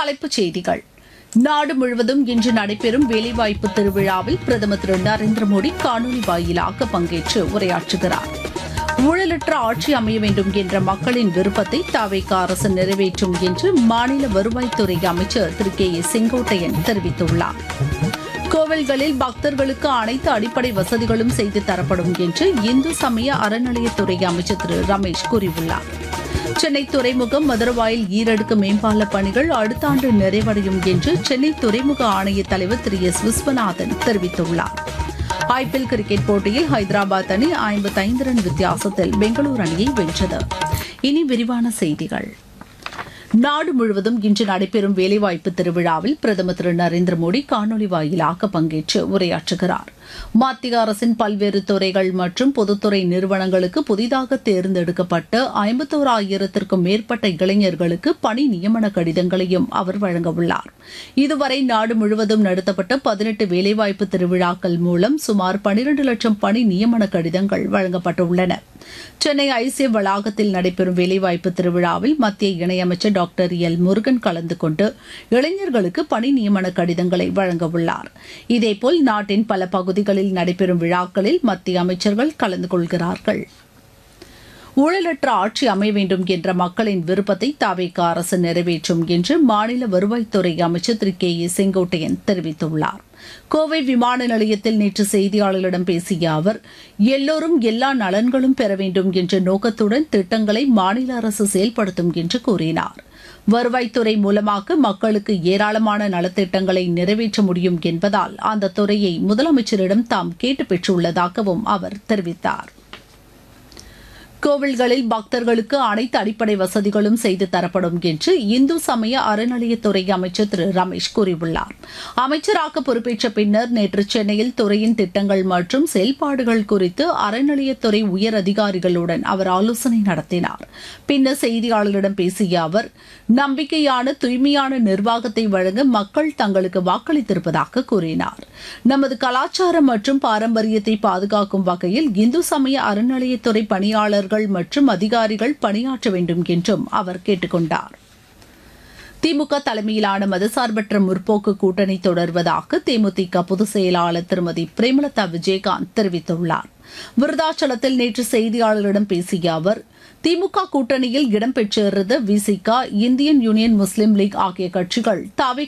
தலைப்புச் செய்திகள் நாடு முழுவதும் இன்று நடைபெறும் வேலைவாய்ப்பு திருவிழாவில் பிரதமர் திரு நரேந்திர மோடி காணொலி வாயிலாக பங்கேற்று உரையாற்றுகிறார் ஊழலற்ற ஆட்சி அமைய வேண்டும் என்ற மக்களின் விருப்பத்தை தாவேக அரசு நிறைவேற்றும் என்று மாநில வருவாய்த்துறை அமைச்சர் திரு கே ஏ செங்கோட்டையன் தெரிவித்துள்ளார் கோவில்களில் பக்தர்களுக்கு அனைத்து அடிப்படை வசதிகளும் செய்து தரப்படும் என்று இந்து சமய அறநிலையத்துறை அமைச்சர் திரு ரமேஷ் கூறியுள்ளார் சென்னை துறைமுகம் மதுரவாயில் ஈரடுக்கு மேம்பால பணிகள் அடுத்த ஆண்டு நிறைவடையும் என்று சென்னை துறைமுக ஆணைய தலைவர் திரு எஸ் விஸ்வநாதன் தெரிவித்துள்ளார் ஐபிஎல் கிரிக்கெட் போட்டியில் ஹைதராபாத் அணி ஐம்பத்தைந்து ரன் வித்தியாசத்தில் பெங்களூரு அணியை வென்றது இனி விரிவான செய்திகள் நாடு முழுவதும் இன்று நடைபெறும் வேலைவாய்ப்பு திருவிழாவில் பிரதமர் திரு நரேந்திர மோடி காணொலி வாயிலாக பங்கேற்று உரையாற்றுகிறார் மத்திய அரசின் பல்வேறு துறைகள் மற்றும் பொதுத்துறை நிறுவனங்களுக்கு புதிதாக தேர்ந்தெடுக்கப்பட்ட ஐம்பத்தோராயிரத்திற்கும் மேற்பட்ட இளைஞர்களுக்கு பணி நியமன கடிதங்களையும் அவர் வழங்கவுள்ளார் இதுவரை நாடு முழுவதும் நடத்தப்பட்ட பதினெட்டு வேலைவாய்ப்பு திருவிழாக்கள் மூலம் சுமார் பனிரண்டு லட்சம் பணி நியமன கடிதங்கள் வழங்கப்பட்டுள்ளன சென்னை ஐசிய வளாகத்தில் நடைபெறும் வேலைவாய்ப்பு திருவிழாவில் மத்திய இணையமைச்சர் டாக்டர் எல் முருகன் கலந்து கொண்டு இளைஞர்களுக்கு பணி நியமன கடிதங்களை வழங்கவுள்ளார் இதேபோல் நாட்டின் பல பகுதிகளில் நடைபெறும் விழாக்களில் மத்திய அமைச்சர்கள் கலந்து கொள்கிறார்கள் ஊழலற்ற ஆட்சி அமைய வேண்டும் என்ற மக்களின் விருப்பத்தை தாவேக அரசு நிறைவேற்றும் என்று மாநில வருவாய்த்துறை அமைச்சர் திரு கே ஏ செங்கோட்டையன் தெரிவித்துள்ளார் கோவை விமான நிலையத்தில் நேற்று செய்தியாளர்களிடம் பேசிய அவர் எல்லோரும் எல்லா நலன்களும் பெற வேண்டும் என்ற நோக்கத்துடன் திட்டங்களை மாநில அரசு செயல்படுத்தும் என்று கூறினார் வருவாய்த்துறை மூலமாக மக்களுக்கு ஏராளமான நலத்திட்டங்களை நிறைவேற்ற முடியும் என்பதால் அந்த துறையை முதலமைச்சரிடம் தாம் கேட்டு பெற்றுள்ளதாகவும் அவர் தெரிவித்தார் கோவில்களில் பக்தர்களுக்கு அனைத்து அடிப்படை வசதிகளும் செய்து தரப்படும் என்று இந்து சமய அறநிலையத்துறை அமைச்சர் திரு ரமேஷ் கூறியுள்ளார் அமைச்சராக பொறுப்பேற்ற பின்னர் நேற்று சென்னையில் துறையின் திட்டங்கள் மற்றும் செயல்பாடுகள் குறித்து அறநிலையத்துறை உயர் அதிகாரிகளுடன் அவர் ஆலோசனை நடத்தினார் பின்னர் செய்தியாளர்களிடம் பேசிய அவர் நம்பிக்கையான தூய்மையான நிர்வாகத்தை வழங்க மக்கள் தங்களுக்கு வாக்களித்திருப்பதாக கூறினார் நமது கலாச்சாரம் மற்றும் பாரம்பரியத்தை பாதுகாக்கும் வகையில் இந்து சமய அறநிலையத்துறை பணியாளர்கள் அதிகாரிகள் மற்றும் அதிகாரிகள் பணியாற்ற வேண்டும் என்றும் அவர் கேட்டுக்கொண்டார் திமுக தலைமையிலான மதசார்பற்ற முற்போக்கு கூட்டணி தொடர்வதாக தேமுதிக பொதுச் செயலாளர் திருமதி பிரேமலதா விஜயகாந்த் தெரிவித்துள்ளார் விருதாச்சலத்தில் நேற்று செய்தியாளர்களிடம் பேசிய அவர் திமுக கூட்டணியில் இடம்பெற்றிருந்த விசிகா இந்தியன் யூனியன் முஸ்லீம் லீக் ஆகிய கட்சிகள் தாவே